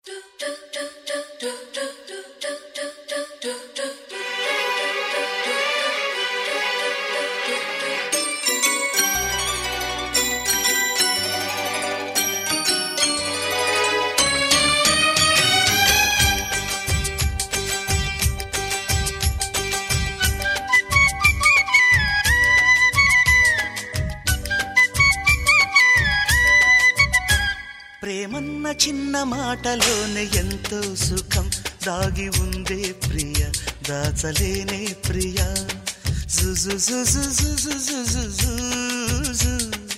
ప్రేమన్న చిన్న మాటలోనే ఎంతో సుఖం దాగి ఉందే ప్రియ దాచలేనే ప్రియ జుజు జుజు జుజు జుజు జుజు.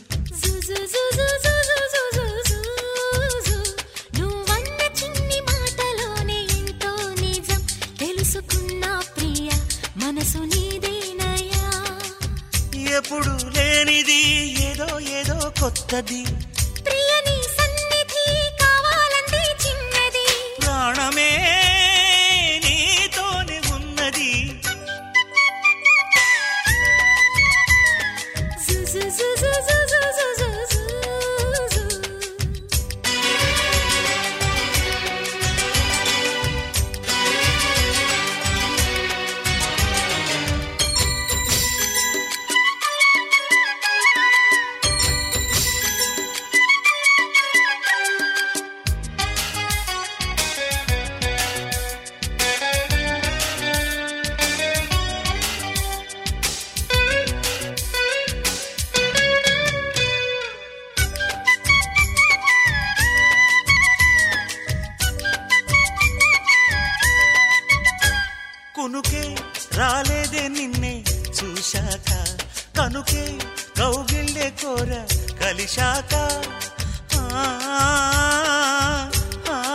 నువ్వన్న చిన్ని మాటలోనే ఎంతో నిజం తెలుసుకున్నా ప్రియ మనసు నీదేనయా ఎప్పుడు లేనిది ఏదో ఏదో కొత్తది ప్రియ నీ సన్నిధి కావాలంటే చిన్నది ప్రాణమే నీతోనే ఉన్నది జు జు జు జు జు జు జు జు జు జు. కునుకే రాలేదే నిన్నే చూశాక కనుకే కౌగిళ్ళే కోర కలిశాక ఆ, ఆ,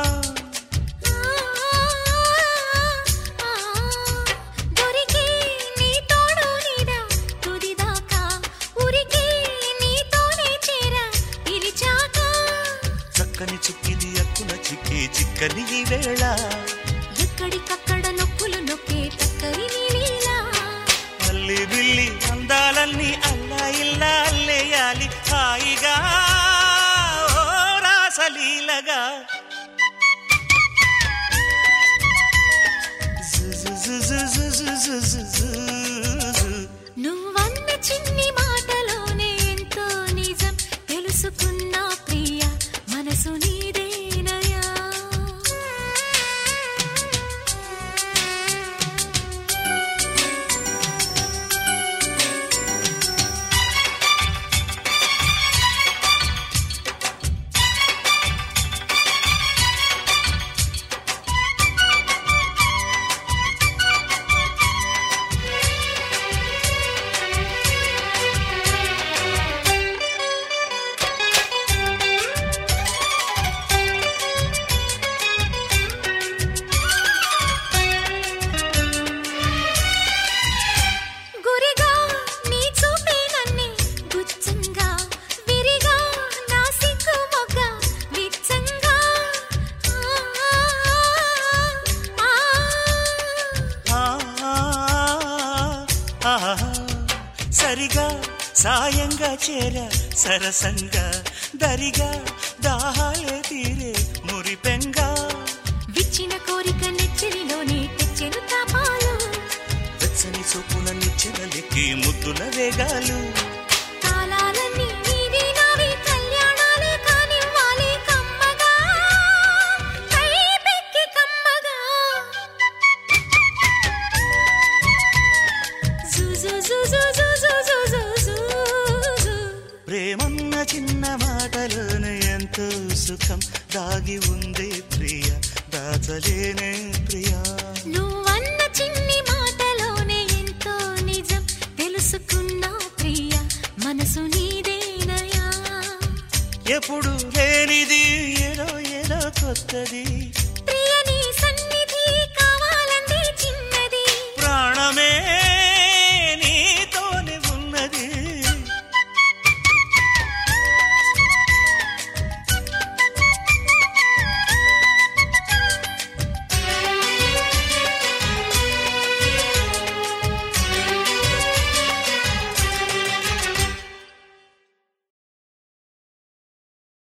దొరికే నీ తోడు నీడా తుదిదాకా ఉరికే నీతోనే చేర పిలిచాక చక్కని చుక్కిది అక్కున చిక్కి చిక్కని ఈ వేళ ఎక్కడికక్కడ నొక్కులు నొక్కే టక్కరి నీలీలా అల్లి బిల్లి అందాలన్నీ అల్లా ఇల్లా అల్లేయాలి హాయిగా ఓ రాసలీలగా జు జు జు జు జు జు జు జు జు జు. నువ్వన్న చిన్ని మాటలోనే ఎంతో నిజం తెలుసుకున్నా ప్రియ మనసు నీదేనయా గురిగా నీ చూపే నన్నే గుచ్చంగా విరిగా నా సిగ్గు మొగ్గ విచ్చంగా ఆ, ఆ, ఆ. ఆ, ఆ, సరిగా సాయంగా చేర సరసంగా దరిగా దాహాలే తీరే మురిపెంగా విచ్చిన కోరిక నెచ్చరిలోనే తెచ్చెను తాపాలు వెచ్చని చూపుల నిచ్చెనలెక్కి ముద్దుల వేగాలు కాలాలన్నీ నీవి నావి కళ్యాణాలే కానివ్వాలి కమ్మగా కైపెక్కి కమ్మగా జు జు జు జు జు జు జు జు జు జు. ప్రేమన్న చిన్న మాటలోనే ఎంతో సుఖం దాగి ఉంది ప్రియ దాచలేనే ప్రియా నువ్వన్న చిన్ని మాటలోనే ఎంతో నిజం తెలుసుకున్నా ప్రియ మనసు నీదేనయా ఎప్పుడు లేనిది ఏదో ఏదో కొత్తది ప్రియ నీ సన్నిధి